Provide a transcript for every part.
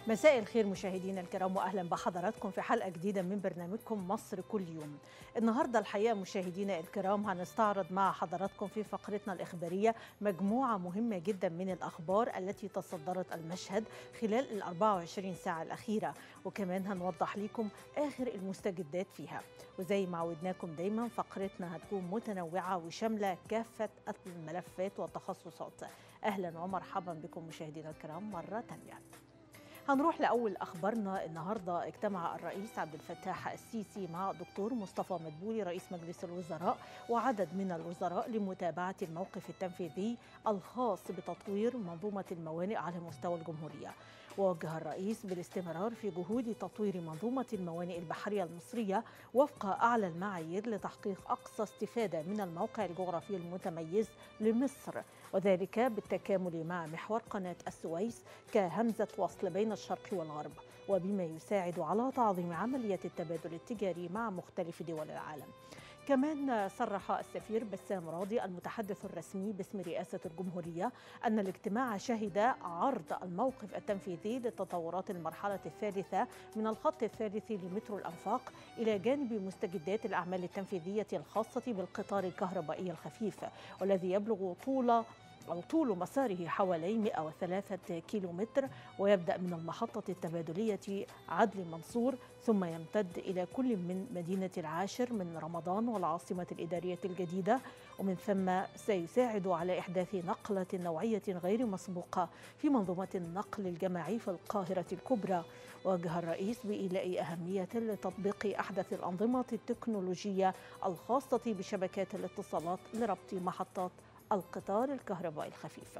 مساء الخير مشاهدينا الكرام واهلا بحضراتكم في حلقه جديده من برنامجكم مصر كل يوم. النهارده الحقيقه مشاهدينا الكرام هنستعرض مع حضراتكم في فقرتنا الاخباريه مجموعه مهمه جدا من الاخبار التي تصدرت المشهد خلال ال 24 ساعه الاخيره وكمان هنوضح لكم اخر المستجدات فيها. وزي ما عودناكم دايما فقرتنا هتكون متنوعه وشامله كافه الملفات والتخصصات. اهلا ومرحبا بكم مشاهدينا الكرام مره ثانيه. هنروح لأول أخبارنا النهاردة اجتمع الرئيس عبد الفتاح السيسي مع دكتور مصطفى مدبولي رئيس مجلس الوزراء وعدد من الوزراء لمتابعة الموقف التنفيذي الخاص بتطوير منظومة الموانئ على مستوى الجمهورية ووجه الرئيس بالاستمرار في جهود تطوير منظومة الموانئ البحرية المصرية وفق أعلى المعايير لتحقيق أقصى استفادة من الموقع الجغرافي المتميز لمصر وذلك بالتكامل مع محور قناة السويس كهمزة وصل بين الشرق والغرب وبما يساعد على تعظيم عملية التبادل التجاري مع مختلف دول العالم كمان صرح السفير بسام راضي المتحدث الرسمي باسم رئاسة الجمهورية أن الاجتماع شهد عرض الموقف التنفيذي لتطورات المرحلة الثالثة من الخط الثالث لمترو الأنفاق إلى جانب مستجدات الأعمال التنفيذية الخاصة بالقطار الكهربائي الخفيف والذي يبلغ طول أو طول مساره حوالي 103 كيلومتر ويبدأ من المحطة التبادلية عدلي منصور ثم يمتد إلى كل من مدينة العاشر من رمضان والعاصمة الإدارية الجديدة ومن ثم سيساعد على إحداث نقلة نوعية غير مسبوقة في منظومة النقل الجماعي في القاهرة الكبرى وجه الرئيس بإيلاء أهمية لتطبيق أحدث الأنظمة التكنولوجية الخاصة بشبكات الاتصالات لربط محطات القطار الكهربائي الخفيف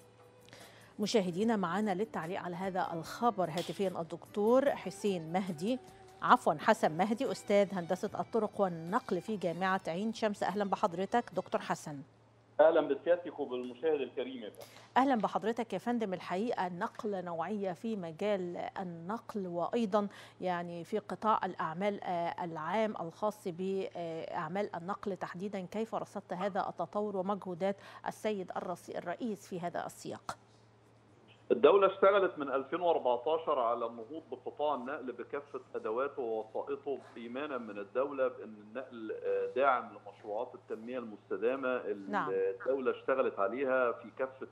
مشاهدينا معنا للتعليق على هذا الخبر هاتفيا الدكتور حسين مهدي عفوا حسن مهدي استاذ هندسه الطرق والنقل في جامعه عين شمس اهلا بحضرتك دكتور حسن اهلا بسيادتك وبالمشاهد الكريم يا اهلا بحضرتك يا فندم الحقيقه نقله نوعيه في مجال النقل وايضا يعني في قطاع الاعمال العام الخاص باعمال النقل تحديدا كيف رصدت هذا التطور ومجهودات السيد الرئيس في هذا السياق الدولة اشتغلت من 2014 على النهوض بقطاع النقل بكافة أدواته ووسائطه إيمانا من الدولة بأن النقل داعم لمشروعات التنمية المستدامة اللي نعم. الدولة اشتغلت عليها في كافة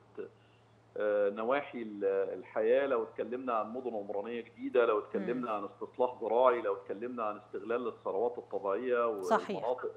نواحي الحياة لو اتكلمنا عن مدن عمرانية جديدة لو اتكلمنا عن استصلاح زراعي لو اتكلمنا عن استغلال الثروات الطبيعية والمناطق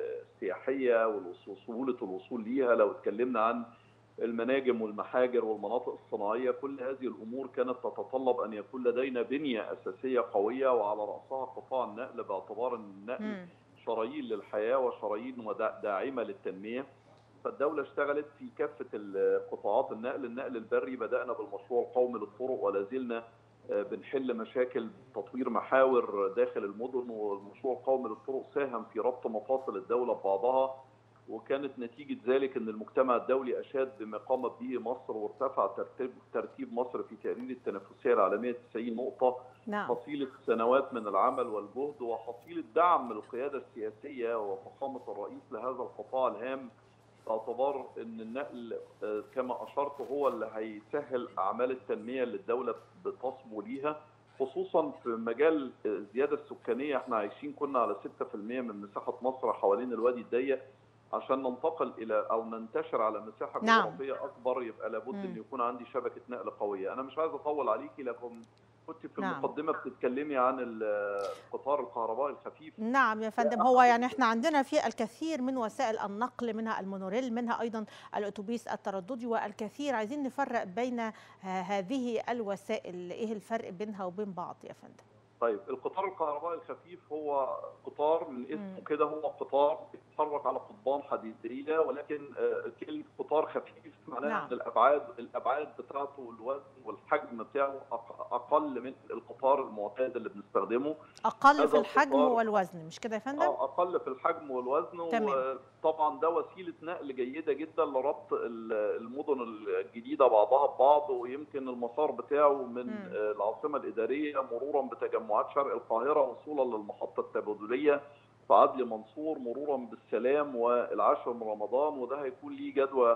السياحية وسهولة الوصول ليها لو اتكلمنا عن المناجم والمحاجر والمناطق الصناعيه كل هذه الامور كانت تتطلب ان يكون لدينا بنيه اساسيه قويه وعلى راسها قطاع النقل باعتبار ان النقل شرايين للحياه وشرايين داعمه للتنميه فالدولة اشتغلت في كافة قطاعات النقل، النقل البري بدأنا بالمشروع القومي للطرق ولا زلنا بنحل مشاكل تطوير محاور داخل المدن والمشروع القومي للطرق ساهم في ربط مفاصل الدولة ببعضها وكانت نتيجة ذلك أن المجتمع الدولي أشاد بما قامت به مصر وارتفع ترتيب, ترتيب مصر في تقرير التنافسية العالمية 90 نقطة نعم. حصيلة سنوات من العمل والجهد وحصيلة دعم القيادة السياسية وفخامة الرئيس لهذا القطاع الهام باعتبار أن النقل كما أشرت هو اللي هيسهل أعمال التنمية اللي الدولة بتصبو ليها خصوصا في مجال الزيادة السكانية احنا عايشين كنا على 6% من مساحة مصر حوالين الوادي الضيق عشان ننتقل الى او ننتشر على مساحه جغرافيه نعم. اكبر يبقى لابد ان يكون عندي شبكه نقل قويه انا مش عايز اطول عليكي لكن كنت في نعم. المقدمه بتتكلمي عن القطار الكهربائي الخفيف نعم يا فندم هو يعني احنا عندنا في الكثير من وسائل النقل منها المونوريل منها ايضا الاتوبيس الترددي والكثير عايزين نفرق بين هذه الوسائل ايه الفرق بينها وبين بعض يا فندم طيب القطار الكهربائي الخفيف هو قطار من اسمه كده هو قطار بيتحرك على قضبان حديديه ولكن كلمه قطار خفيف معناها نعم. ان الابعاد الابعاد بتاعته والوزن والحجم بتاعه اقل من القطار المعتاد اللي بنستخدمه اقل في الحجم والوزن مش كده يا فندم؟ اه اقل في الحجم والوزن تمام. وطبعا ده وسيله نقل جيده جدا لربط المدن الجديده بعضها ببعض ويمكن المسار بتاعه من م. العاصمه الاداريه مرورا بتجمعات شرق القاهره وصولا للمحطه التبادليه في عدلي منصور مرورا بالسلام والعاشر من رمضان وده هيكون ليه جدوى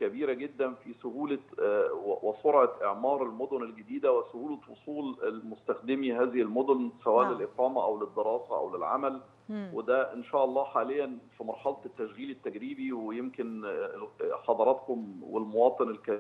كبيره جدا في سهوله وسرعه اعمار المدن الجديده وسهوله وصول المستخدمي هذه المدن سواء نعم. للاقامه او للدراسه او للعمل مم. وده ان شاء الله حاليا في مرحله التشغيل التجريبي ويمكن حضراتكم والمواطن الكريم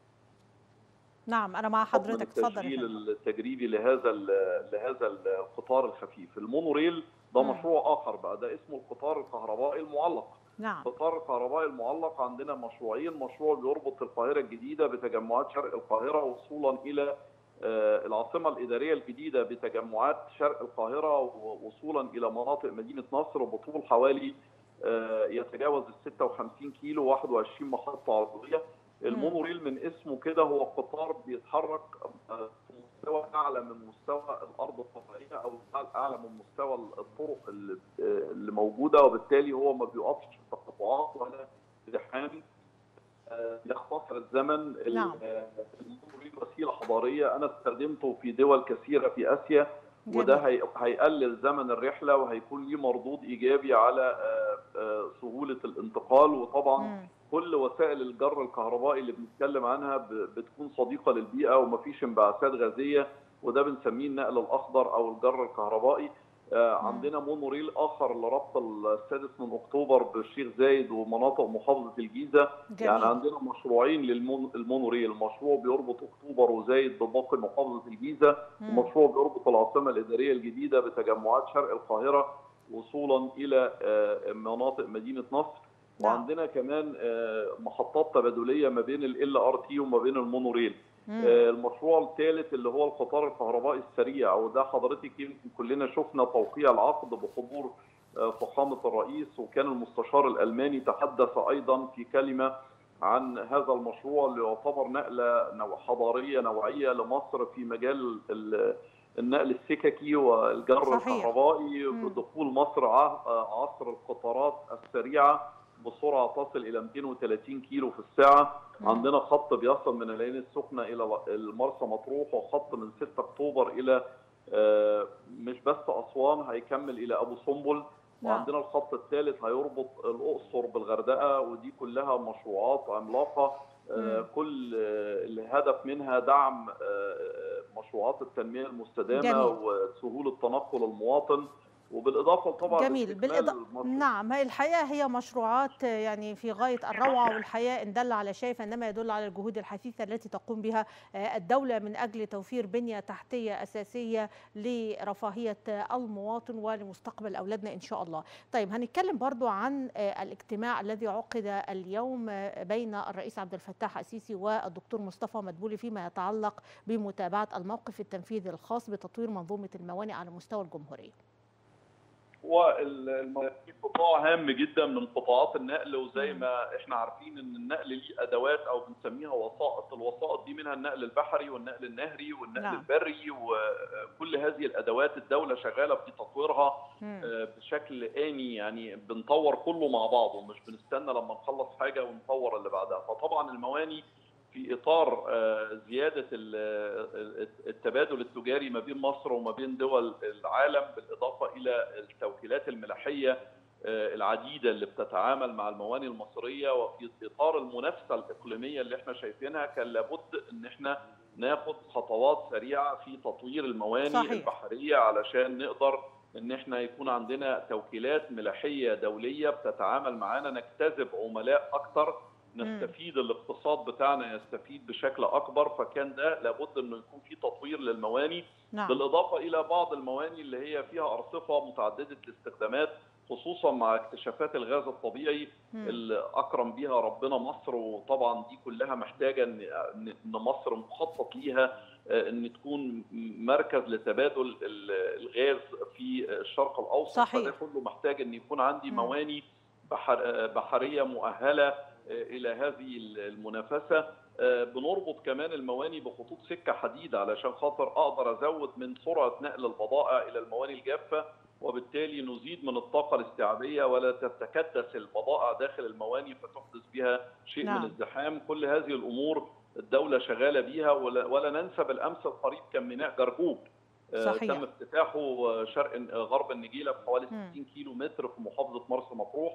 نعم انا مع حضرتك اتفضل يا التشغيل فندم. التجريبي لهذا ال- لهذا القطار الخفيف المونوريل ده مم. مشروع اخر بقى ده اسمه القطار الكهربائي المعلق نعم القطار الكهربائي المعلق عندنا مشروعين مشروع بيربط القاهره الجديده بتجمعات شرق القاهره وصولا الى آه، العاصمه الاداريه الجديده بتجمعات شرق القاهره ووصولا الى مناطق مدينه نصر بطول حوالي آه، يتجاوز ال 56 كيلو 21 محطه عرضيه المونوريل من اسمه كده هو قطار بيتحرك آه، في مستوى اعلى من مستوى الارض الطبيعيه او اعلى من مستوى الطرق اللي آه، اللي موجوده وبالتالي هو ما بيقفش في تقاطعات ولا ازدحام آه، يختصر الزمن ال- نعم. آه، المونوريل وسيله حضاريه انا استخدمته في دول كثيره في اسيا جميل. وده هي- هيقلل زمن الرحله وهيكون ليه مردود ايجابي على آه، آه، سهوله الانتقال وطبعا مم. كل وسائل الجر الكهربائي اللي بنتكلم عنها ب- بتكون صديقه للبيئه ومفيش انبعاثات غازيه وده بنسميه النقل الاخضر او الجر الكهربائي آه، مم. عندنا مونوريل اخر لربط السادس من اكتوبر بالشيخ زايد ومناطق محافظه الجيزه جميل يعني عندنا مشروعين للمونوريل مشروع بيربط اكتوبر وزايد بباقي محافظه الجيزه مم. ومشروع بيربط العاصمه الاداريه الجديده بتجمعات شرق القاهره وصولا الى آه، مناطق مدينه نصر نعم. وعندنا كمان آه، محطات تبادليه ما بين ال ار تي وما بين المونوريل مم. آه، المشروع الثالث اللي هو القطار الكهربائي السريع وده حضرتك يمكن كلنا شفنا توقيع العقد بحضور آه، فخامه الرئيس وكان المستشار الالماني تحدث ايضا في كلمه عن هذا المشروع اللي يعتبر نقله نوع حضاريه نوعيه لمصر في مجال ال- النقل السككي والجر صحيح. الكهربائي مم. بدخول مصر ع- عصر القطارات السريعه بسرعه تصل الى 230 كيلو في الساعه مم. عندنا خط بيصل من العين السخنه الى المرسى مطروح وخط من 6 اكتوبر الى آه، مش بس اسوان هيكمل الى ابو سمبل نعم. وعندنا الخط الثالث هيربط الاقصر بالغردقه ودي كلها مشروعات عملاقه آه، مم. كل آه، الهدف منها دعم آه، مشروعات التنميه المستدامه جميل. وسهوله تنقل المواطن وبالاضافه طبعا جميل لاستكمال بالإضافة المشروع- نعم هي الحقيقة هي مشروعات يعني في غاية الروعة والحقيقة إن دل على شيء فإنما يدل على الجهود الحثيثة التي تقوم بها آه، الدولة من أجل توفير بنية تحتية أساسية لرفاهية المواطن ولمستقبل أولادنا إن شاء الله طيب هنتكلم برضو عن آه، الاجتماع الذي عقد اليوم آه، بين الرئيس عبد الفتاح السيسي والدكتور مصطفى مدبولي فيما يتعلق بمتابعة الموقف التنفيذي الخاص بتطوير منظومة الموانئ على مستوى الجمهورية هو ال- الم- في قطاع هام جدا من قطاعات النقل وزي مم. ما احنا عارفين ان النقل ليه ادوات او بنسميها وسائط، الوسائط دي منها النقل البحري والنقل النهري والنقل نعم. البري وكل هذه الادوات الدوله شغاله في تطويرها مم. آه، بشكل آني يعني بنطور كله مع بعضه مش بنستنى لما نخلص حاجه ونطور اللي بعدها، فطبعا المواني في اطار آه، زياده ال- ال- التبادل التجاري ما بين مصر وما بين دول العالم بالاضافه الى التوكيلات الملاحيه آه، العديده اللي بتتعامل مع المواني المصريه وفي اطار المنافسه الاقليميه اللي احنا شايفينها كان لابد ان احنا ناخد خطوات سريعه في تطوير المواني صحيح. البحريه علشان نقدر ان احنا يكون عندنا توكيلات ملاحيه دوليه بتتعامل معانا نجتذب عملاء اكتر نستفيد الاقتصاد بتاعنا يستفيد بشكل اكبر فكان ده لابد انه يكون في تطوير للمواني نعم بالاضافه الى بعض المواني اللي هي فيها ارصفه متعدده الاستخدامات خصوصا مع اكتشافات الغاز الطبيعي مم. اللي اكرم بيها ربنا مصر وطبعا دي كلها محتاجه ان إن مصر مخطط ليها آه، ان تكون مركز لتبادل ال- الغاز في الشرق الاوسط صحيح. فده كله محتاج ان يكون عندي مم. مواني بحر آه، بحريه مؤهله آه، الى هذه المنافسه آه، بنربط كمان المواني بخطوط سكه حديد علشان خاطر اقدر ازود من سرعه نقل البضائع الى المواني الجافه وبالتالي نزيد من الطاقه الاستيعابيه ولا تتكدس البضائع داخل المواني فتحدث بها شيء نعم. من الزحام كل هذه الامور الدوله شغاله بيها ولا, ولا ننسى بالامس القريب كان ميناء جرجوب آه، صحيح. تم افتتاحه آه، شرق آه، غرب النجيله بحوالي مم. 60 كيلو متر في محافظه مرسى مطروح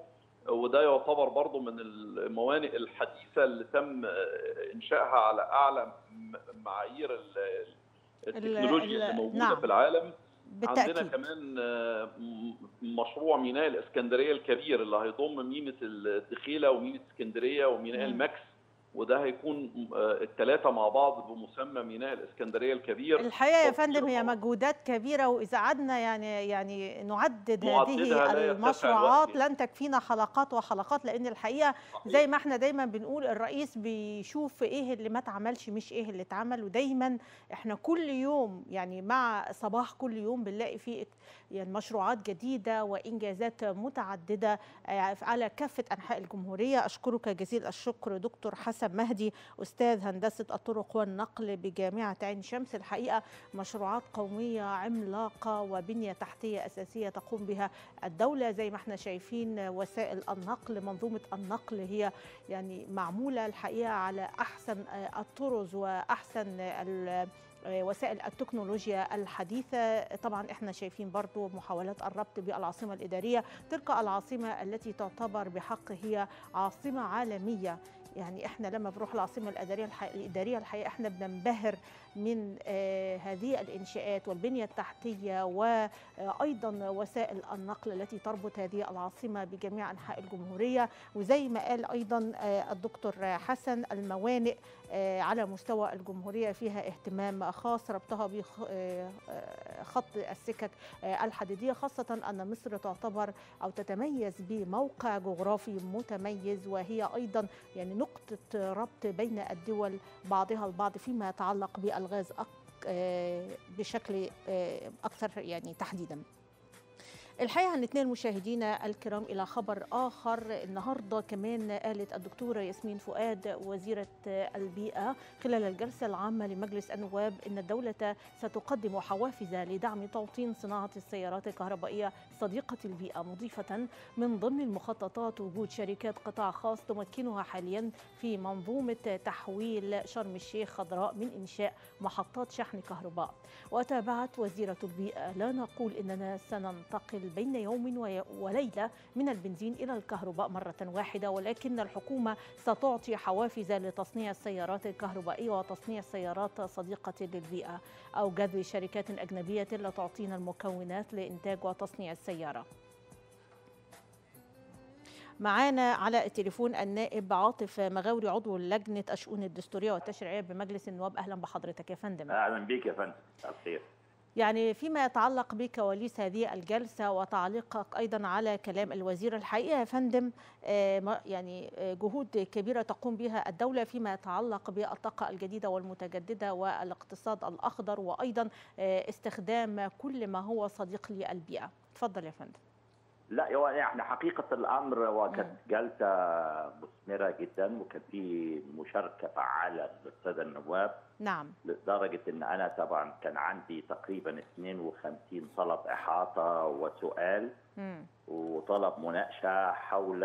وده يعتبر برضه من الموانئ الحديثه اللي تم انشائها على اعلى معايير التكنولوجيا اللي موجوده نعم. في العالم بالتأكيد. عندنا كمان آه، م- مشروع ميناء الاسكندريه الكبير اللي هيضم ميناء الدخيله وميناء اسكندريه وميناء مم. الماكس وده هيكون الثلاثه مع بعض بمسمى ميناء الاسكندريه الكبير الحقيقه يا تطوير فندم هي موضوع. مجهودات كبيره واذا قعدنا يعني يعني نعدد نعددها هذه لا يتسع المشروعات الوقت. لن تكفينا حلقات وحلقات لان الحقيقه زي ما احنا دايما بنقول الرئيس بيشوف ايه اللي ما اتعملش مش ايه اللي اتعمل ودايما احنا كل يوم يعني مع صباح كل يوم بنلاقي فيه يعني مشروعات جديده وانجازات متعدده آه، على كافه انحاء الجمهوريه اشكرك جزيل الشكر دكتور حسن مهدي استاذ هندسه الطرق والنقل بجامعه عين شمس الحقيقه مشروعات قوميه عملاقه وبنيه تحتيه اساسيه تقوم بها الدوله زي ما احنا شايفين وسائل النقل منظومه النقل هي يعني معموله الحقيقه على احسن آه، الطرز واحسن ال- آه، وسائل التكنولوجيا الحديثة طبعا احنا شايفين برضو محاولات الربط بالعاصمة الإدارية تلك العاصمة التي تعتبر بحق هي عاصمة عالمية يعني احنا لما بنروح العاصمة الإدارية الحقيقة, الإدارية الحقيقة احنا بننبهر من آه، هذه الإنشاءات والبنية التحتية وأيضا وسائل النقل التي تربط هذه العاصمة بجميع أنحاء الجمهورية وزي ما قال أيضا آه، الدكتور حسن الموانئ آه، على مستوى الجمهورية فيها اهتمام خاص ربطها بخط السكك آه، الحديدية خاصة أن مصر تعتبر أو تتميز بموقع جغرافي متميز وهي أيضا يعني نقطة ربط بين الدول بعضها البعض فيما يتعلق بالغاز أك- آه، بشكل آه، أكثر يعني تحديدا الحقيقه هنتنقل مشاهدينا الكرام الى خبر اخر النهارده كمان قالت الدكتوره ياسمين فؤاد وزيره البيئه خلال الجلسه العامه لمجلس النواب ان الدوله ستقدم حوافز لدعم توطين صناعه السيارات الكهربائيه صديقه البيئه مضيفه من ضمن المخططات وجود شركات قطاع خاص تمكنها حاليا في منظومه تحويل شرم الشيخ خضراء من انشاء محطات شحن كهرباء وتابعت وزيرة البيئة لا نقول إننا سننتقل بين يوم وي- وليلة من البنزين إلى الكهرباء مرة واحدة ولكن الحكومة ستعطي حوافز لتصنيع السيارات الكهربائية وتصنيع السيارات صديقة للبيئة أو جذب شركات أجنبية لتعطينا المكونات لإنتاج وتصنيع السيارة معانا على التليفون النائب عاطف مغاوري عضو لجنة الشؤون الدستورية والتشريعية بمجلس النواب أهلا بحضرتك يا فندم اهلا بيك يا فندم الخير يعني فيما يتعلق بكواليس هذه الجلسة وتعليقك أيضا على كلام الوزير الحقيقة يا فندم آه، ما- يعني آه، جهود كبيرة تقوم بها الدولة فيما يتعلق بالطاقة الجديدة والمتجددة والاقتصاد الأخضر وأيضا آه، استخدام كل ما هو صديق للبيئة تفضل يا فندم لا هو يعني حقيقه الامر وكانت جلسه مثمره جدا وكان في مشاركه فعاله للساده النواب نعم لدرجه ان انا طبعا كان عندي تقريبا 52 طلب احاطه وسؤال مم. وطلب مناقشه حول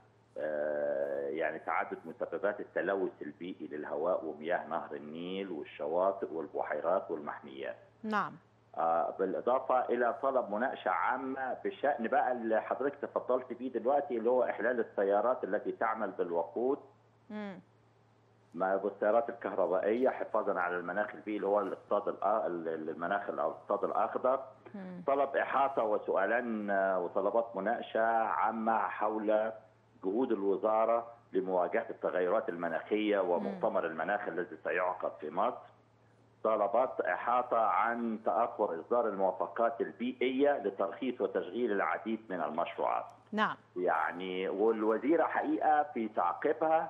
آه، يعني تعدد مسببات التلوث البيئي للهواء ومياه نهر النيل والشواطئ والبحيرات والمحميات نعم آه، بالإضافة إلى طلب مناقشة عامة بشأن بقى اللي حضرتك تفضلت بيه دلوقتي اللي هو إحلال السيارات التي تعمل بالوقود مم. ما بالسيارات الكهربائية حفاظا على المناخ البيئي اللي هو الاقتصاد الآ- المناخ أو الاقتصاد الأخضر مم. طلب إحاطة وسؤالان آه، وطلبات مناقشة عامة حول جهود الوزارة لمواجهة التغيرات المناخية ومؤتمر المناخ الذي سيعقد في مصر طلبات إحاطة عن تأخر إصدار الموافقات البيئية لترخيص وتشغيل العديد من المشروعات نعم يعني والوزيرة حقيقة في تعقيبها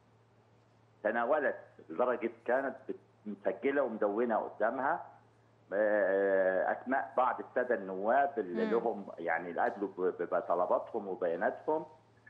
تناولت لدرجة كانت مسجلة ومدونة قدامها آه، أسماء بعض السادة النواب اللي مم. لهم يعني اللي أدلوا ب- بطلباتهم وبياناتهم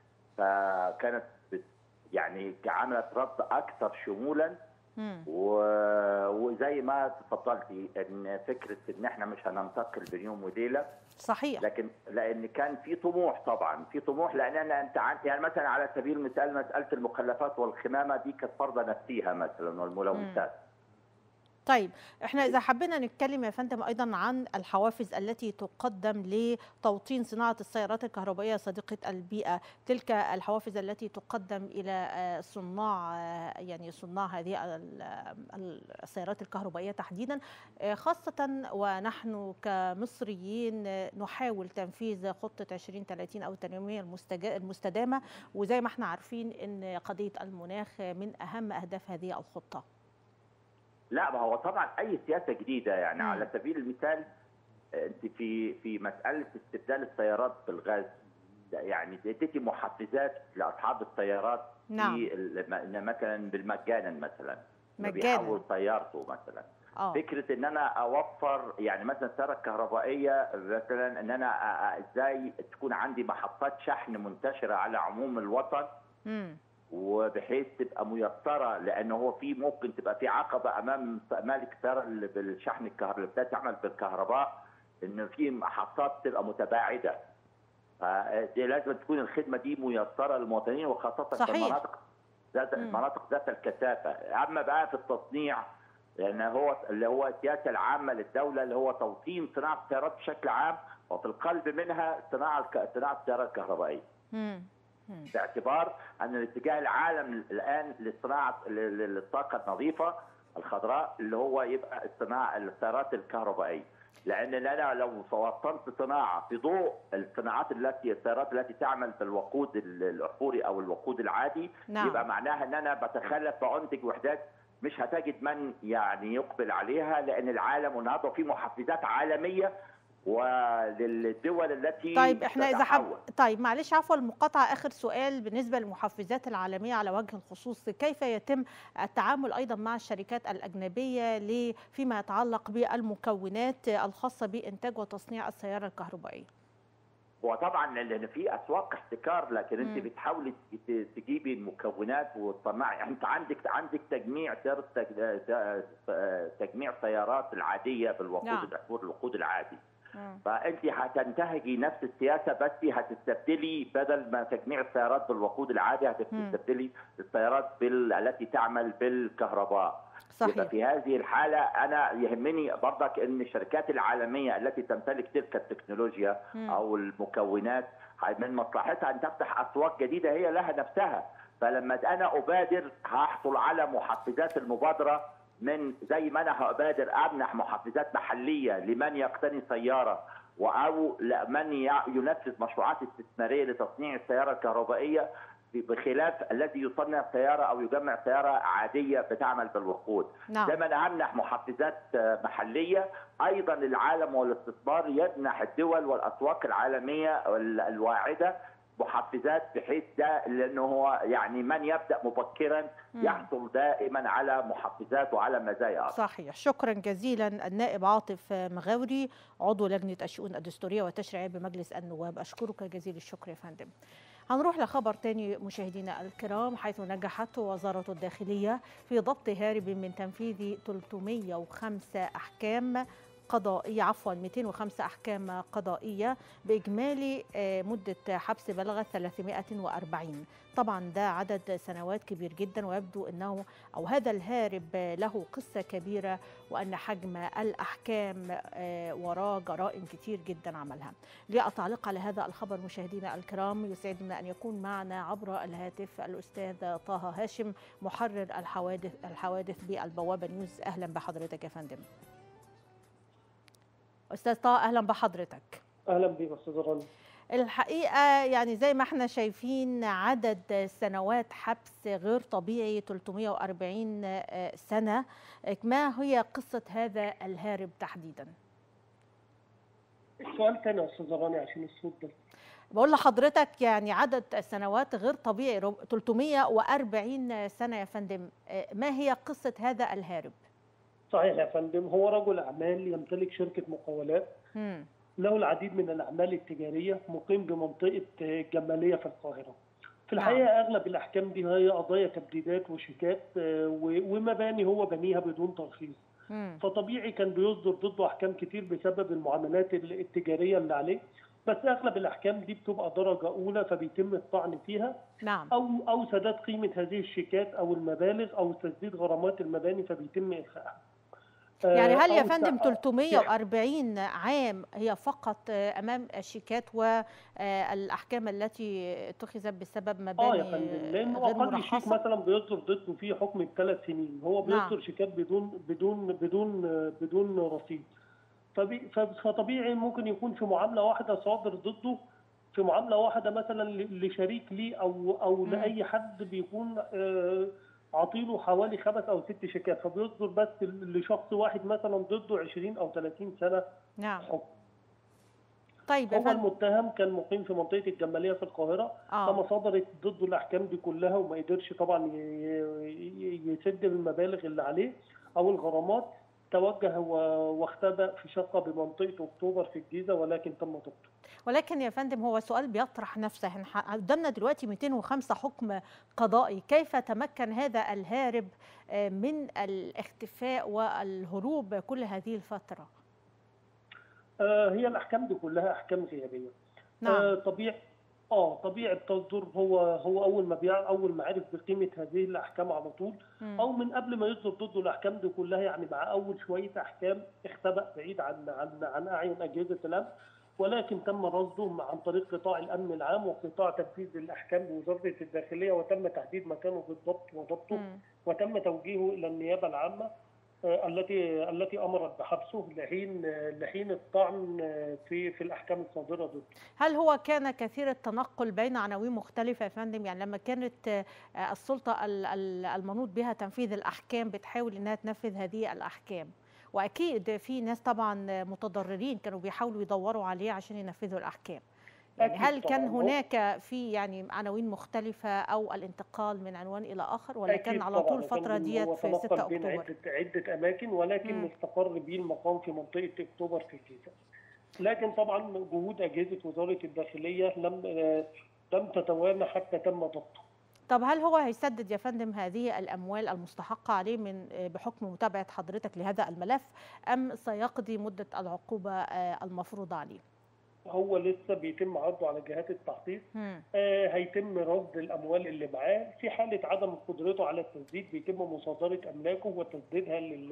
فكانت بت- يعني عملت رد أكثر شمولا مم. و- وزي ما تفضلتي ان فكره ان احنا مش هننتقل بين يوم وليله صحيح لكن لان كان في طموح طبعا في طموح لان انا انت عن- يعني مثلا على سبيل المثال مساله المخلفات والخمامه دي كانت فرضه نفسها مثلا والملوثات طيب احنا اذا حبينا نتكلم يا فندم ايضا عن الحوافز التي تقدم لتوطين صناعه السيارات الكهربائيه صديقه البيئه تلك الحوافز التي تقدم الى صناع يعني صناع هذه السيارات الكهربائيه تحديدا خاصه ونحن كمصريين نحاول تنفيذ خطه 2030 او التنميه المستدامه وزي ما احنا عارفين ان قضيه المناخ من اهم اهداف هذه الخطه لا ما هو طبعا اي سياسه جديده يعني مم. على سبيل المثال انت في في مساله استبدال السيارات بالغاز يعني اديتي محفزات لاصحاب السيارات نعم. في مثلا بالمجانا مثلا مجانا بيحول سيارته مثلا أوه. فكره ان انا اوفر يعني مثلا السياره الكهربائيه مثلا ان انا ازاي تكون عندي محطات شحن منتشره على عموم الوطن مم. وبحيث تبقى ميسره لان هو في ممكن تبقى في عقبه امام مالك السياره اللي بالشحن الكهربائي اللي بتعمل بالكهرباء ان في محطات تبقى متباعده فدي لازم تكون الخدمه دي ميسره للمواطنين وخاصه صحيح. في المناطق ذات المناطق ذات الكثافه اما بقى في التصنيع لان هو اللي هو السياسه العامه للدوله اللي هو توطين صناعه السيارات بشكل عام وفي القلب منها صناعه صناعه السيارات الكهربائيه. مم. باعتبار ان الاتجاه العالم الان لصناعه للطاقه النظيفه الخضراء اللي هو يبقى الصناعه السيارات الكهربائيه لان انا لو وطنت صناعه في ضوء الصناعات التي السيارات التي تعمل بالوقود الاحفوري او الوقود العادي نعم. يبقى معناها ان انا بتخلف بانتج وحدات مش هتجد من يعني يقبل عليها لان العالم والنهارده في محفزات عالميه وللدول التي طيب احنا اذا حب طيب معلش عفوا المقاطعه اخر سؤال بالنسبه للمحفزات العالميه على وجه الخصوص كيف يتم التعامل ايضا مع الشركات الاجنبيه فيما يتعلق بالمكونات الخاصه بانتاج وتصنيع السياره الكهربائيه وطبعا لان في اسواق احتكار لكن انت بتحاولي تجيبي المكونات وتصنعي انت عندك عندك تجميع تجميع سيارات العاديه بالوقود نعم. الاحفوري الوقود العادي مم. فانت هتنتهجي نفس السياسه بس هتستبدلي بدل ما تجميع السيارات بالوقود العادي هتستبدلي السيارات بال... التي تعمل بالكهرباء صحيح. يبقى في هذه الحاله انا يهمني برضك ان الشركات العالميه التي تمتلك تلك التكنولوجيا مم. او المكونات من مصلحتها ان تفتح اسواق جديده هي لها نفسها فلما انا ابادر هحصل على محفزات المبادره من زي ما انا هبادر امنح محفزات محليه لمن يقتني سياره او من ينفذ مشروعات استثماريه لتصنيع السياره الكهربائيه بخلاف الذي يصنع سياره او يجمع سياره عاديه بتعمل بالوقود نعم. زي ما انا امنح محفزات محليه ايضا العالم والاستثمار يمنح الدول والاسواق العالميه الواعده محفزات بحيث ده لانه هو يعني من يبدا مبكرا مم. يحصل دائما على محفزات وعلى مزايا أكثر. صحيح شكرا جزيلا النائب عاطف مغاوري عضو لجنه الشؤون الدستوريه والتشريعيه بمجلس النواب اشكرك جزيل الشكر يا فندم هنروح لخبر تاني مشاهدينا الكرام حيث نجحت وزارة الداخلية في ضبط هارب من تنفيذ 305 أحكام قضائية عفوا 205 أحكام قضائية بإجمالي مدة حبس بلغت 340 طبعا ده عدد سنوات كبير جدا ويبدو أنه أو هذا الهارب له قصة كبيرة وأن حجم الأحكام وراه جرائم كتير جدا عملها لأتعلق على هذا الخبر مشاهدينا الكرام يسعدنا أن يكون معنا عبر الهاتف الأستاذ طه هاشم محرر الحوادث الحوادث بالبوابة نيوز أهلا بحضرتك يا فندم استاذ طه اهلا بحضرتك اهلا بيك استاذ رنا الحقيقه يعني زي ما احنا شايفين عدد سنوات حبس غير طبيعي 340 سنه ما هي قصه هذا الهارب تحديدا السؤال تاني يا استاذ راني عشان الصوت ده بقول لحضرتك يعني عدد السنوات غير طبيعي 340 سنه يا فندم ما هي قصه هذا الهارب صحيح يا فندم هو رجل اعمال يمتلك شركه مقاولات مم. له العديد من الاعمال التجاريه مقيم بمنطقه الجماليه في القاهره في الحقيقه نعم. اغلب الاحكام دي هي قضايا تبديدات وشيكات ومباني هو بنيها بدون ترخيص مم. فطبيعي كان بيصدر ضده احكام كتير بسبب المعاملات التجاريه اللي عليه بس اغلب الاحكام دي بتبقى درجه اولى فبيتم الطعن فيها نعم او او سداد قيمه هذه الشيكات او المبالغ او تسديد غرامات المباني فبيتم الغائها. يعني هل يا أو فندم تع- 340 عام هي فقط آه، امام الشيكات والاحكام التي اتخذت بسبب اه مباني يا فندم لانه غير اقل شيك مرخصه مثلا بيصدر ضده فيه حكم بثلاث سنين هو نعم. بيصدر شيكات بدون بدون بدون بدون رصيد فبي- ف- فطبيعي ممكن يكون في معامله واحده صادر ضده في معامله واحده مثلا ل- لشريك ليه او او مم. لاي حد بيكون آه، عاطيله حوالي خمس او ست شيكات فبيصدر بس لشخص واحد مثلا ضده 20 او 30 سنه نعم حكم طيب يا هو فندم المتهم كان مقيم في منطقه الجماليه في القاهره اه لما صدرت ضده الاحكام دي كلها وما قدرش طبعا ي- ي- يسد المبالغ اللي عليه او الغرامات توجه و- واختبأ في شقه بمنطقه اكتوبر في الجيزه ولكن تم ضبطه. ولكن يا فندم هو سؤال بيطرح نفسه إحنا ح- قدامنا دلوقتي 205 حكم قضائي كيف تمكن هذا الهارب آه، من الاختفاء والهروب كل هذه الفترة آه، هي الاحكام دي كلها احكام غيابيه. آه، نعم طبيعي اه طبيعي بتصدر هو هو اول ما بيع اول ما عرف بقيمه هذه الاحكام على طول مم. او من قبل ما يصدر ضده الاحكام دي كلها يعني مع اول شويه احكام اختبأ بعيد عن عن عن اعين اجهزه الامن ولكن تم رصده عن طريق قطاع الامن العام وقطاع تنفيذ الاحكام بوزاره الداخليه وتم تحديد مكانه بالضبط وضبطه مم. وتم توجيهه الى النيابه العامه آه، التي التي امرت بحبسه لحين آه، لحين الطعن آه، في في الاحكام الصادره ضده. هل هو كان كثير التنقل بين عناوين مختلفة يا فندم يعني لما كانت آه، السلطة ال- ال- المنوط بها تنفيذ الأحكام بتحاول إنها تنفذ هذه الأحكام وأكيد في ناس طبعا متضررين كانوا بيحاولوا يدوروا عليه عشان ينفذوا الأحكام يعني أكيد هل كان طبعاً. هو- هناك في يعني عناوين مختلفة أو الانتقال من عنوان إلى آخر ولا أكيد كان على طبعاً طول يا الفترة فندم، ديت هو في 6 تنقل بين أكتوبر عدة عدة أماكن ولكن مم. استقر به المقام في منطقة أكتوبر في الجيزة. لكن طبعا جهود أجهزة وزارة الداخلية لم آه، لم تتوانى حتى تم ضبطه. طب هل هو هيسدد يا فندم هذه الأموال المستحقة عليه من بحكم متابعة حضرتك لهذا الملف أم سيقضي مدة العقوبة آه، المفروضة عليه؟ هو لسه بيتم عرضه على جهات التحقيق مم. آه، هيتم رصد الاموال اللي معاه في حاله عدم قدرته على التسديد بيتم مصادره املاكه وتسديدها لل-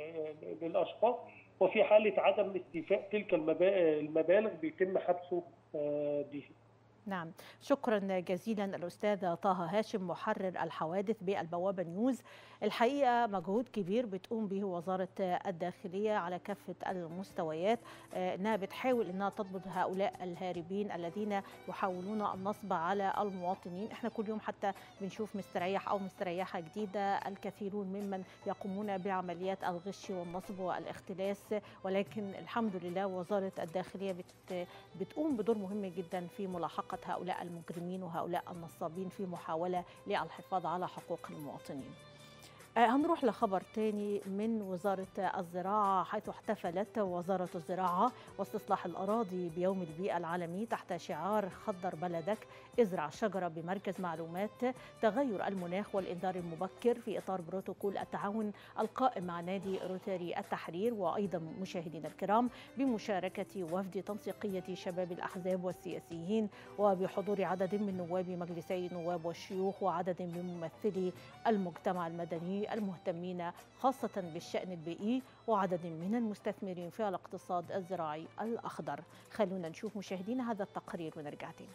ل- للاشخاص وفي حاله عدم استيفاء تلك المبا- المبالغ بيتم حبسه آه، به نعم شكرا جزيلا الأستاذ طه هاشم محرر الحوادث بالبوابة نيوز الحقيقة مجهود كبير بتقوم به وزارة الداخلية على كافة المستويات آه، إنها بتحاول إنها تضبط هؤلاء الهاربين الذين يحاولون النصب على المواطنين إحنا كل يوم حتى بنشوف مستريح أو مستريحة جديدة الكثيرون ممن يقومون بعمليات الغش والنصب والاختلاس ولكن الحمد لله وزارة الداخلية بت بتقوم بدور مهم جدا في ملاحقة هؤلاء المجرمين وهؤلاء النصابين في محاولة للحفاظ على حقوق المواطنين آه، هنروح لخبر تاني من وزارة الزراعة حيث احتفلت وزارة الزراعة واستصلاح الأراضي بيوم البيئة العالمي تحت شعار خضر بلدك ازرع شجرة بمركز معلومات تغير المناخ والإنذار المبكر في إطار بروتوكول التعاون القائم مع نادي روتاري التحرير وأيضا مشاهدينا الكرام بمشاركة وفد تنسيقية شباب الأحزاب والسياسيين وبحضور عدد من نواب مجلسي النواب والشيوخ وعدد من ممثلي المجتمع المدني المهتمين خاصة بالشأن البيئي وعدد من المستثمرين في الاقتصاد الزراعي الأخضر خلونا نشوف مشاهدينا هذا التقرير ونرجع تاني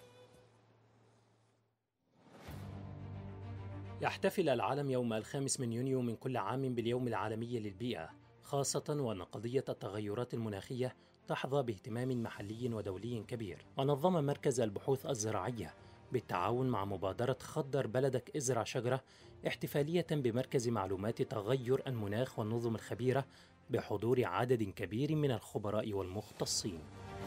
يحتفل العالم يوم الخامس من يونيو من كل عام باليوم العالمي للبيئة خاصة وأن قضية التغيرات المناخية تحظى باهتمام محلي ودولي كبير ونظم مركز البحوث الزراعية بالتعاون مع مبادرة خضر بلدك ازرع شجرة احتفالية بمركز معلومات تغير المناخ والنظم الخبيرة بحضور عدد كبير من الخبراء والمختصين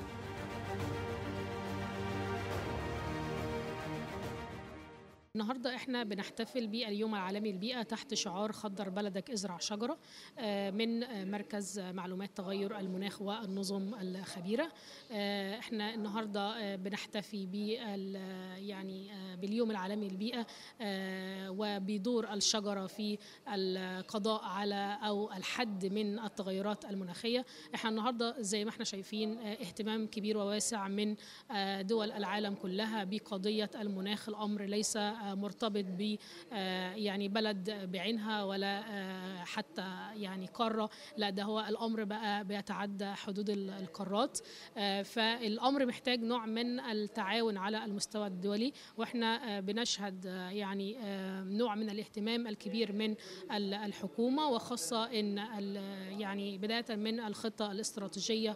النهارده احنا بنحتفل باليوم العالمي للبيئه تحت شعار خضر بلدك ازرع شجره آه، من آه، مركز معلومات تغير المناخ والنظم الخبيره آه، احنا النهارده آه، بنحتفي بال يعني آه، باليوم العالمي للبيئه آه، وبدور الشجره في القضاء على او الحد من التغيرات المناخيه احنا النهارده زي ما احنا شايفين آه، اهتمام كبير وواسع من آه، دول العالم كلها بقضيه المناخ الامر ليس مرتبط ب يعني بلد بعينها ولا حتى يعني قاره لا ده هو الامر بقى بيتعدى حدود القارات فالامر محتاج نوع من التعاون على المستوى الدولي واحنا بنشهد يعني نوع من الاهتمام الكبير من الحكومه وخاصه ان يعني بدايه من الخطه الاستراتيجيه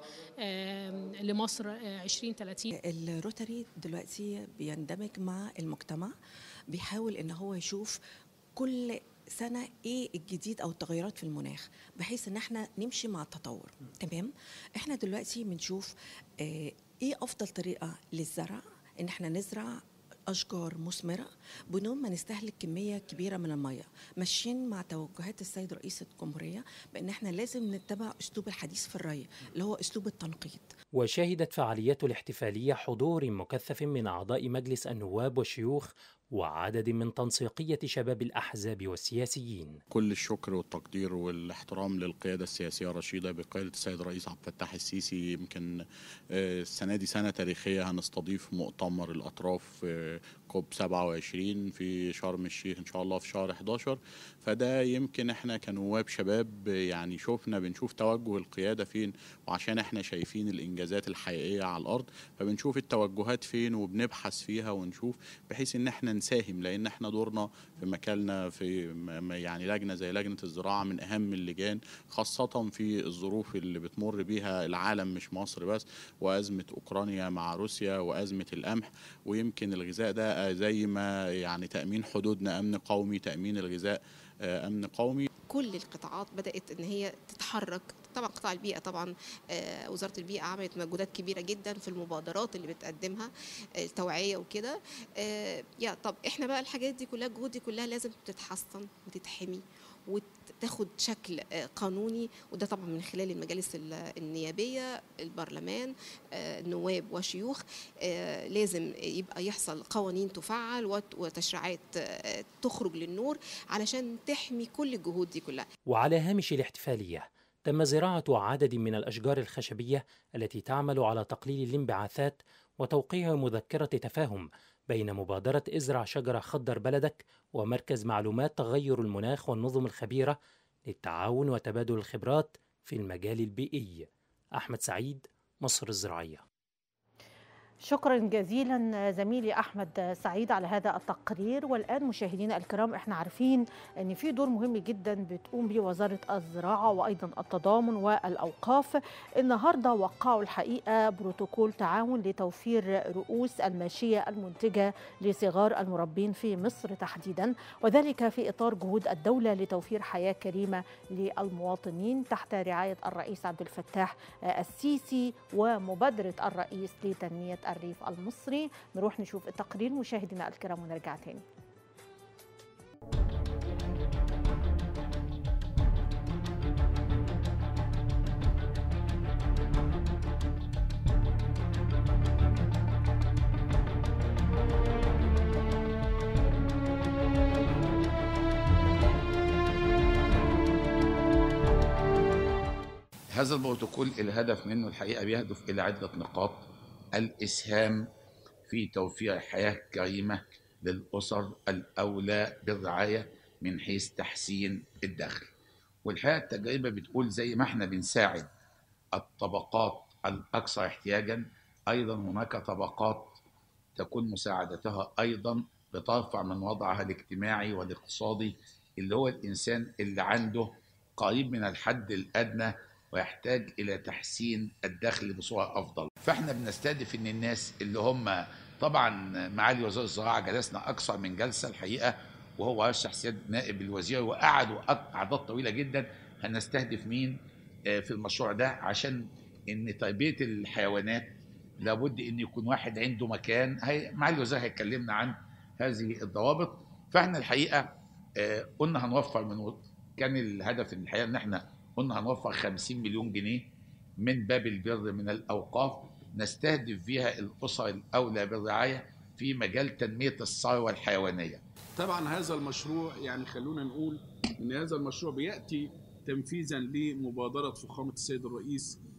لمصر 2030 الروتري دلوقتي بيندمج مع المجتمع بيحاول ان هو يشوف كل سنه ايه الجديد او التغيرات في المناخ بحيث ان احنا نمشي مع التطور تمام احنا دلوقتي بنشوف اه ايه افضل طريقه للزرع ان احنا نزرع اشجار مثمره بدون ما نستهلك كميه كبيره من الميه ماشيين مع توجهات السيد رئيس الجمهوريه بان احنا لازم نتبع اسلوب الحديث في الري اللي هو اسلوب التنقيط وشهدت فعاليات الاحتفاليه حضور مكثف من اعضاء مجلس النواب والشيوخ وعدد من تنسيقية شباب الأحزاب والسياسيين كل الشكر والتقدير والاحترام للقيادة السياسية الرشيدة بقيادة السيد الرئيس عبد الفتاح السيسي يمكن السنة دي سنة تاريخية هنستضيف مؤتمر الأطراف كوب 27 في شرم الشيخ إن شاء الله في شهر 11 فده يمكن احنا كنواب شباب يعني شوفنا بنشوف توجه القيادة فين وعشان احنا شايفين الإنجازات الحقيقية على الأرض فبنشوف التوجهات فين وبنبحث فيها ونشوف بحيث إن احنا نساهم لان احنا دورنا في مكاننا في يعني لجنه زي لجنه الزراعه من اهم اللجان خاصه في الظروف اللي بتمر بيها العالم مش مصر بس وازمه اوكرانيا مع روسيا وازمه القمح ويمكن الغذاء ده زي ما يعني تامين حدودنا امن قومي تامين الغذاء امن قومي كل القطاعات بدات ان هي تتحرك طبعا قطاع البيئه طبعا وزاره البيئه عملت مجهودات كبيره جدا في المبادرات اللي بتقدمها التوعيه وكده يا طب احنا بقى الحاجات دي كلها الجهود دي كلها لازم تتحسن وتتحمي وتاخد شكل قانوني وده طبعا من خلال المجالس النيابيه البرلمان نواب وشيوخ لازم يبقى يحصل قوانين تفعل وتشريعات تخرج للنور علشان تحمي كل الجهود دي كلها وعلى هامش الاحتفاليه تم زراعه عدد من الاشجار الخشبيه التي تعمل على تقليل الانبعاثات وتوقيع مذكره تفاهم بين مبادرة ازرع شجرة خضر بلدك ومركز معلومات تغير المناخ والنظم الخبيرة للتعاون وتبادل الخبرات في المجال البيئي. أحمد سعيد مصر الزراعية. شكرا جزيلا زميلي احمد سعيد على هذا التقرير والان مشاهدينا الكرام احنا عارفين ان في دور مهم جدا بتقوم به وزاره الزراعه وايضا التضامن والاوقاف النهارده وقعوا الحقيقه بروتوكول تعاون لتوفير رؤوس الماشيه المنتجه لصغار المربين في مصر تحديدا وذلك في اطار جهود الدوله لتوفير حياه كريمه للمواطنين تحت رعايه الرئيس عبد الفتاح السيسي ومبادره الرئيس لتنميه الريف المصري نروح نشوف التقرير مشاهدينا الكرام ونرجع تاني هذا البروتوكول الهدف منه الحقيقه بيهدف الى عده نقاط الاسهام في توفير حياه كريمه للاسر الاولى بالرعايه من حيث تحسين الدخل. والحقيقه التجربه بتقول زي ما احنا بنساعد الطبقات الاكثر احتياجا ايضا هناك طبقات تكون مساعدتها ايضا بترفع من وضعها الاجتماعي والاقتصادي اللي هو الانسان اللي عنده قريب من الحد الادنى ويحتاج الى تحسين الدخل بصوره افضل فاحنا بنستهدف ان الناس اللي هم طبعا معالي وزير الزراعه جلسنا اكثر من جلسه الحقيقه وهو رشح سياده نائب الوزير وقعدوا اعداد طويله جدا هنستهدف مين في المشروع ده عشان ان تربيه الحيوانات لابد ان يكون واحد عنده مكان هي معالي الوزير هيكلمنا عن هذه الضوابط فاحنا الحقيقه قلنا هنوفر من كان الهدف الحقيقه ان احنا قلنا هنوفر 50 مليون جنيه من باب البر من الاوقاف نستهدف بها الاسر الاولى بالرعايه في مجال تنميه الثروه الحيوانيه. طبعا هذا المشروع يعني خلونا نقول ان هذا المشروع بياتي تنفيذا لمبادره فخامه السيد الرئيس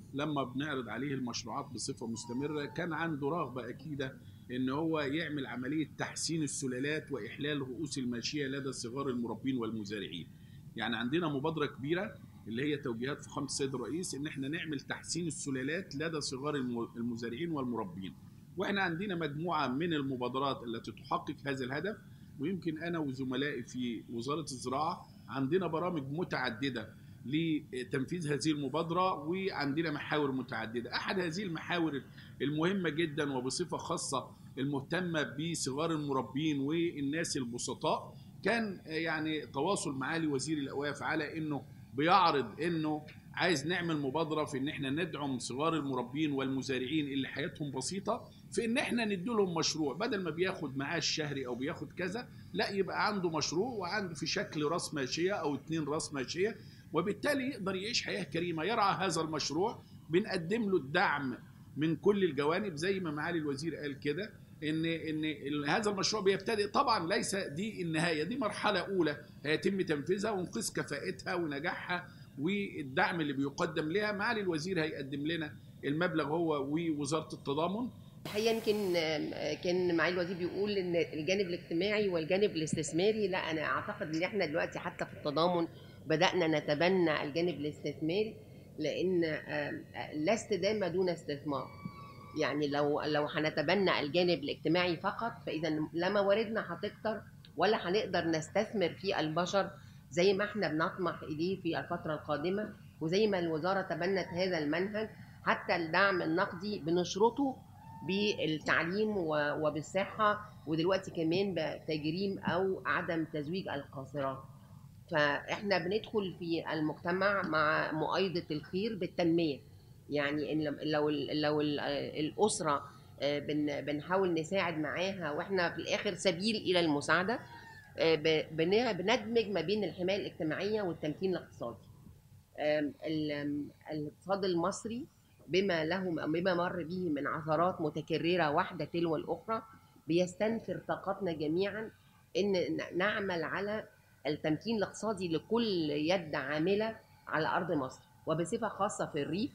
لما بنعرض عليه المشروعات بصفه مستمره كان عنده رغبه اكيده ان هو يعمل عمليه تحسين السلالات واحلال رؤوس الماشيه لدى صغار المربين والمزارعين. يعني عندنا مبادره كبيره اللي هي توجيهات فخامه السيد الرئيس ان احنا نعمل تحسين السلالات لدى صغار المزارعين والمربين. واحنا عندنا مجموعه من المبادرات التي تحقق هذا الهدف ويمكن انا وزملائي في وزاره الزراعه عندنا برامج متعدده لتنفيذ هذه المبادره وعندنا محاور متعدده احد هذه المحاور المهمه جدا وبصفه خاصه المهتمه بصغار المربين والناس البسطاء كان يعني تواصل معالي وزير الاوقاف على انه بيعرض انه عايز نعمل مبادره في ان احنا ندعم صغار المربين والمزارعين اللي حياتهم بسيطه في ان احنا نديلهم مشروع بدل ما بياخد معاش شهري او بياخد كذا لا يبقى عنده مشروع وعنده في شكل راس ماشيه او اتنين راس ماشيه وبالتالي يقدر يعيش حياه كريمه يرعى هذا المشروع بنقدم له الدعم من كل الجوانب زي ما معالي الوزير قال كده ان ان هذا المشروع بيبتدئ طبعا ليس دي النهايه دي مرحله اولى هيتم تنفيذها ونقيس كفاءتها ونجاحها والدعم اللي بيقدم لها معالي الوزير هيقدم لنا المبلغ هو ووزاره التضامن الحقيقه يمكن كان معالي الوزير بيقول ان الجانب الاجتماعي والجانب الاستثماري لا انا اعتقد ان احنا دلوقتي حتى في التضامن بدانا نتبنى الجانب الاستثماري لان لا استدامه دون استثمار يعني لو لو هنتبنى الجانب الاجتماعي فقط فاذا لا مواردنا هتكتر ولا هنقدر نستثمر في البشر زي ما احنا بنطمح اليه في الفتره القادمه وزي ما الوزاره تبنت هذا المنهج حتى الدعم النقدي بنشرطه بالتعليم وبالصحه ودلوقتي كمان بتجريم او عدم تزويج القاصرات فاحنا بندخل في المجتمع مع مؤيده الخير بالتنميه يعني إن لو لو الاسره بنحاول نساعد معاها واحنا في الاخر سبيل الى المساعده بندمج ما بين الحمايه الاجتماعيه والتمكين الاقتصادي الاقتصاد المصري بما له بما مر به من عثرات متكرره واحده تلو الاخرى بيستنفر طاقتنا جميعا ان نعمل على التمكين الاقتصادي لكل يد عامله على ارض مصر وبصفه خاصه في الريف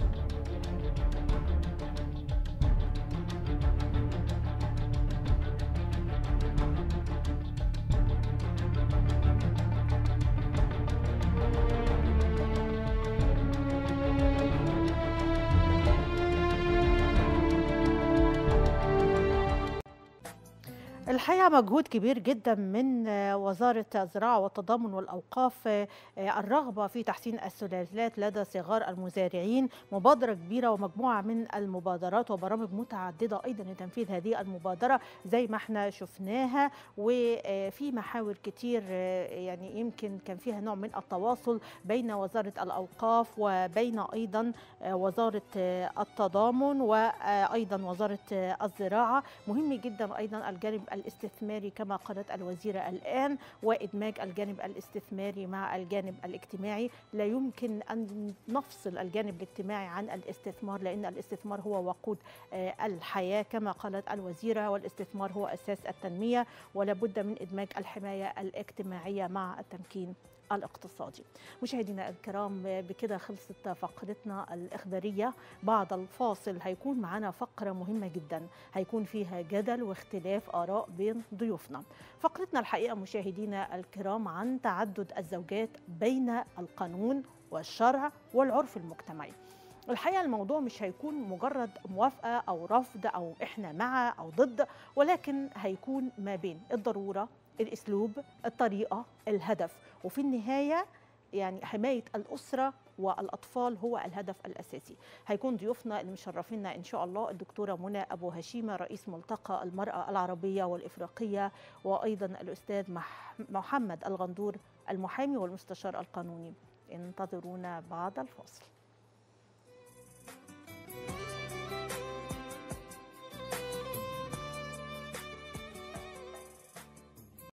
الحقيقه مجهود كبير جدا من وزاره الزراعه والتضامن والاوقاف الرغبه في تحسين السلالات لدى صغار المزارعين مبادره كبيره ومجموعه من المبادرات وبرامج متعدده ايضا لتنفيذ هذه المبادره زي ما احنا شفناها وفي محاور كتير يعني يمكن كان فيها نوع من التواصل بين وزاره الاوقاف وبين ايضا وزاره التضامن وايضا وزاره الزراعه مهم جدا ايضا الجانب الاستثماري كما قالت الوزيرة الآن وإدماج الجانب الاستثماري مع الجانب الاجتماعي لا يمكن أن نفصل الجانب الاجتماعي عن الاستثمار لأن الاستثمار هو وقود الحياة كما قالت الوزيرة والاستثمار هو أساس التنمية ولا بد من إدماج الحماية الاجتماعية مع التمكين الاقتصادي مشاهدينا الكرام بكده خلصت فقرتنا الإخبارية بعد الفاصل هيكون معنا فقرة مهمة جدا هيكون فيها جدل واختلاف آراء بين ضيوفنا فقرتنا الحقيقة مشاهدينا الكرام عن تعدد الزوجات بين القانون والشرع والعرف المجتمعي الحقيقه الموضوع مش هيكون مجرد موافقه او رفض او احنا مع او ضد ولكن هيكون ما بين الضروره الاسلوب الطريقه الهدف وفي النهايه يعني حمايه الاسره والاطفال هو الهدف الاساسي هيكون ضيوفنا اللي مشرفينا ان شاء الله الدكتوره منى ابو هشيمه رئيس ملتقى المراه العربيه والافريقيه وايضا الاستاذ محمد الغندور المحامي والمستشار القانوني انتظرونا بعد الفاصل